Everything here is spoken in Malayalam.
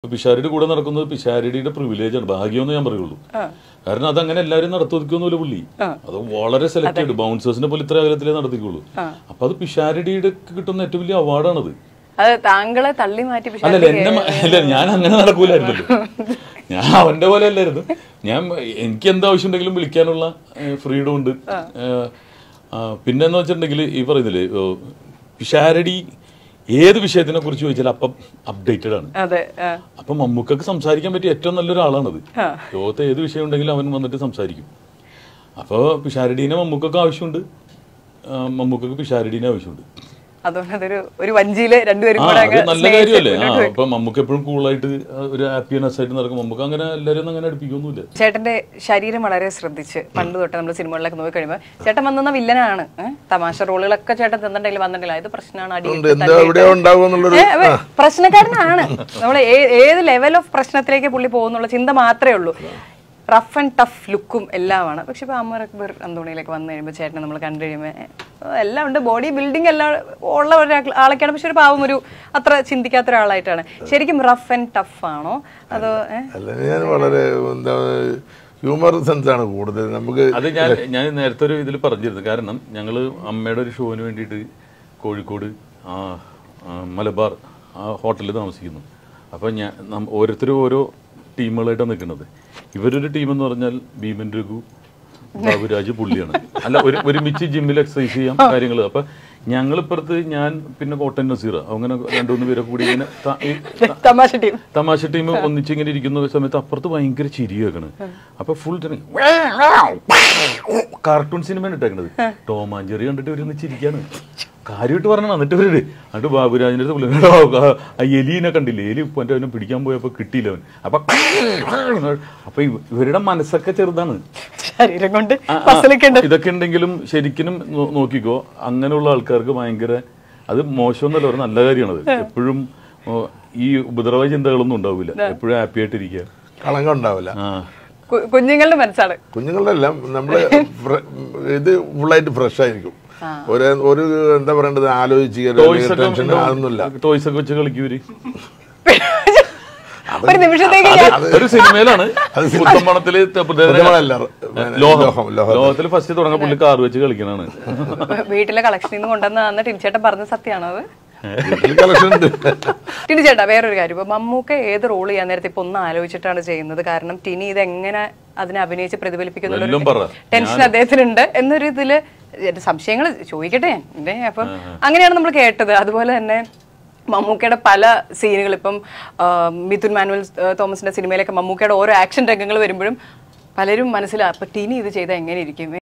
പിഷാരിയുടെ കൂടെ നടക്കുന്നത് പിഷാരിയുടെ പ്രിവിലേജ് ആണ് ഭാഗ്യമെന്ന് ഞാൻ പറയുള്ളൂ കാരണം അതങ്ങനെ എല്ലാവരും നടത്തിക്കൊന്നുമില്ല പുള്ളി അത് വളരെ സെലക്ട് ചെയ്തു ബൗൺസേഴ്സിനെ പോലെ ഇത്ര അകലത്തിലേ നടത്തിക്കുള്ളൂ അപ്പൊ അത് പിഷാരിയുടെ കിട്ടുന്ന ഏറ്റവും വലിയ അവാർഡാണത് അത് താങ്കളെ തള്ളി മാറ്റി പക്ഷെ അല്ലല്ല എന്നെ മ- അല്ല ഞാൻ അങ്ങനെ നടക്കൂലായിരുന്നല്ലോ ഞാൻ അവന്റെ പോലെ അല്ലായിരുന്നു ഞാൻ എനിക്ക് എന്താവശ്യം ഉണ്ടെങ്കിലും വിളിക്കാനുള്ള ഫ്രീഡം ഉണ്ട് ഏഹ്, ആ, പിന്നെന്ന് വെച്ചിട്ടുണ്ടെങ്കിൽ ഈ പറയുന്നില്ലേ ഓ, പിഷാരടി ഏത് വിഷയത്തിനെ കുറിച്ച് ചോദിച്ചാൽ അപ്പം അപ്ഡേറ്റഡ് ആണ് അതെ ആ. അപ്പൊ മമ്മൂക്കൊക്കെ സംസാരിക്കാൻ പറ്റിയ ഏറ്റവും നല്ലൊരാളാണത് ലോകത്തെ ഏത് വിഷയം ഉണ്ടെങ്കിലും അവൻ വന്നിട്ട് സംസാരിക്കും അപ്പോൾ പിഷാരടീനെ മമ്മൂക്കൊക്കെ ആവശ്യമുണ്ട് ആ, മമ്മൂക്കൊക്കെ പിഷാരടീനെ ആവശ്യമുണ്ട് അതുകൊണ്ട് അതൊരു ഒരു വഞ്ചിയില് രണ്ടുപേരും ആ കൂടെ അത് അങ്ങ് നല്ല സ്നേഹിച്ച് കാര്യമല്ലേ ആ മുന്നോട്ട് പോയി. അപ്പൊ നമുക്ക് എപ്പോഴും കൂളായിട്ട് ഒരു ഹാപ്പിനെസ് ആയിട്ട് നടക്കും നമുക്ക് അങ്ങനെ എല്ലാവരും ഒന്നും അങ്ങനെ അടുപ്പിക്കൊന്നുമില്ല ചേട്ടന്റെ ശരീരം വളരെ ശ്രദ്ധിച്ച് പണ്ട് തൊട്ട് നമ്മൾ സിനിമകളിലൊക്കെ നോക്കി കഴിയുമ്പോൾ ചേട്ടൻ വന്ന വില്ലനാണ് ഏ? തമാശ റോളുകളൊക്കെ ചേട്ടൻ തന്നിട്ടുണ്ടെങ്കിൽ വന്നിട്ടില്ല ഇത് പ്രശ്നമാണ് അടി ഉണ്ട് എന്താ എവിടെയോ ഉണ്ടാവും എന്നുള്ളൊരു ഏ, അവ- പ്രശ്നക്കാരനാണ് നമ്മൾ ഏത് ലെവൽ ഓഫ് പ്രശ്നത്തിലേക്ക് പുള്ളി പോകുന്നുള്ള ചിന്ത മാത്രമേ ഉള്ളൂ റഫ് ആൻഡ് ടഫ് ലുക്കും എല്ലാമാണ് പക്ഷെ ഇപ്പൊ അമർ അക്ബർ അന്തോണിയിലേക്ക് വന്നു കഴിയുമ്പോൾ ചേട്ടനെ നമ്മൾ കണ്ടു കഴിയുമ്പോൾ ഏ, എല്ലാം ഉണ്ട് ബോഡി ബിൽഡിംഗ് എല്ലാം ഉള്ള ഒരു ആളൊക്കെയാണ് പക്ഷെ ഒരു പാവം ഒരു അത്ര ചിന്തിക്കാത്ത ഒരാളായിട്ടാണ് ശരിക്കും റഫ് ആൻഡ് ടഫ് ആണോ അതോ ഏ? അല്ല ഞാൻ വളരെ എന്താ ഹ്യൂമർ സെൻസ് ആണ് കൂടുതൽ നമുക്ക് അത് ഞാൻ ഞാൻ നേരത്തെ ഒരു ഇതിൽ പറഞ്ഞിരുന്നു കാരണം ഞങ്ങൾ അമ്മയുടെ ഒരു ഷോന് വേണ്ടിയിട്ട് കോഴിക്കോട് ആ ആ, മലബാർ ആ ഹോട്ടലിൽ താമസിക്കുന്നു അപ്പോൾ ഞാൻ നം- ഓരോരുത്തരും ഓരോ ടീമുകളായിട്ടാണ് നിൽക്കുന്നത് ഇവരൊരു ടീം എന്ന് പറഞ്ഞാൽ ഭീമൻ രഘു ബാബുരാജ് പുള്ളിയാണ് അല്ല ഒരു ഒരുമിച്ച് ജിമ്മിൽ എക്സസൈസ് ചെയ്യാം കാര്യങ്ങൾ അപ്പൊ ഞങ്ങൾ ഇപ്പുറത്ത് ഞാൻ പിന്നെ കോട്ടൻ നസീർ അങ്ങനെ രണ്ടു മൂന്ന് പേരൊക്കെ കൂടി ഇങ്ങനെ ത- ഈ ത- തമാശ ടീം തമാശ ടീം ഒന്നിച്ചിങ്ങനെ ഇരിക്കുന്ന സമയത്ത് അപ്പുറത്ത് ഭയങ്കര ചിരി കേൾക്കണ് അപ്പൊ ഫുൾ കാർട്ടൂൺ സിനിമയാണ് ഇട്ടേക്കണത് ടോം ആൻഡ് ജെറി കണ്ടിട്ട് ഇവരൊന്ന് ചിരിക്കാണ് കാര്യമായിട്ട് പറഞ്ഞാണ് എന്നിട്ട് ഇവര് എന്നിട്ട് ബാബുരാജിന്റെ അടുത്ത് വിളിക്കുന്നു, "എടാ, ആ എലീനെ കണ്ടില്ലേ എലി ഇപ്പൊ അവനെ പിടിക്കാൻ പോയപ്പോ കിട്ടിയില്ല അവൻ അപ്പൊ അപ്പൊ ഇവ- ഇവരുടെ മനസ്സൊക്കെ ചെറുതാണ് ശരീരം കൊണ്ട് ആ, ആ, പസലൊക്കെ ഉണ്ട് ഇതൊക്കെ ഉണ്ടെങ്കിലും ശരിക്കും നോ- നോക്കിക്കോ അങ്ങനെയുള്ള ആൾക്കാർക്ക് ഭയങ്കര അത് മോശമൊന്നുമല്ല ഒരു നല്ല കാര്യമാണത് എപ്പോഴും ഓ, ഈ ഉപദ്രവ ചിന്തകളൊന്നും ഉണ്ടാവില്ല എപ്പോഴും ഹാപ്പി ആയിട്ടിരിക്കുക കളങ്കം ഉണ്ടാവില്ല ആ കു- കുഞ്ഞുങ്ങളുടെ മനസ്സാണ് കുഞ്ഞുങ്ങളുടെ എല്ലാം നമ്മള് ഫ്ര- ഇത് ഫുള്ളായിട്ട് ഫ്രഷ് ആയിരിക്കും ഒരു ഒരു എന്താ പറയേണ്ടത് ആലോചിച്ച് ടോയ്സ് ടെൻഷൻ അതൊന്നുമില്ല ഒക്കെ ടോയ്സ് ഒക്കെ വെച്ച് കളിക്കൂര് ഒരു നിമിഷത്തേക്ക് ഞാൻ ഒരു സിനിമയിലാണ് പുത്തമ്പണത്തില് പുത്തമ്പണമല്ല, പിന്നെ ലോഹം ലോഹം, ലോഹം. ലോകത്തിൽ ഫസ്റ്റ് തുടങ്ങാൻ പുള്ളി കാർ വെച്ച് കളിക്കണാണ് വീട്ടിലെ കളക്ഷനിൽ നിന്ന് കൊണ്ടുവന്ന അന്ന് ടിനിച്ചേട്ടൻ പറഞ്ഞ സത്യമാണോ അത് കളക്ഷൻ ഉണ്ട് ടിനി ചേട്ടാ വേറൊരു കാര്യം ഇപ്പൊ മമ്മൂക്ക ഏത് റോൾ ചെയ്യാൻ നേരത്തെ ഇപ്പൊ ഒന്ന് ആലോചിച്ചിട്ടാണ് ചെയ്യുന്നത് കാരണം ടിനി ഇത് എങ്ങനെ അതിനെ അഭിനയിച്ച് പ്രതിഫലിപ്പിക്കുന്ന എല്ലാം പറ. ടെൻഷൻ അദ്ദേഹത്തിനുണ്ട് എന്നൊരു ഇതില് എന്റെ സംശയങ്ങൾ ചോദിക്കട്ടെ ഞാൻ എന്റെ അപ്പം അങ്ങനെയാണ് നമ്മൾ കേട്ടത് അതുപോലെ തന്നെ മമ്മൂക്കയുടെ പല സീനുകൾ ഇപ്പം ആ, മിഥുൻ മാനുവൽ ആ, തോമസിന്റെ സിനിമയിലൊക്കെ മമ്മൂക്കയുടെ ഓരോ ആക്ഷൻ രംഗങ്ങൾ വരുമ്പോഴും പലരും മനസ്സിലാ അപ്പൊ ടിനി ഇത് ചെയ്താൽ എങ്ങനെ ഇരിക്കും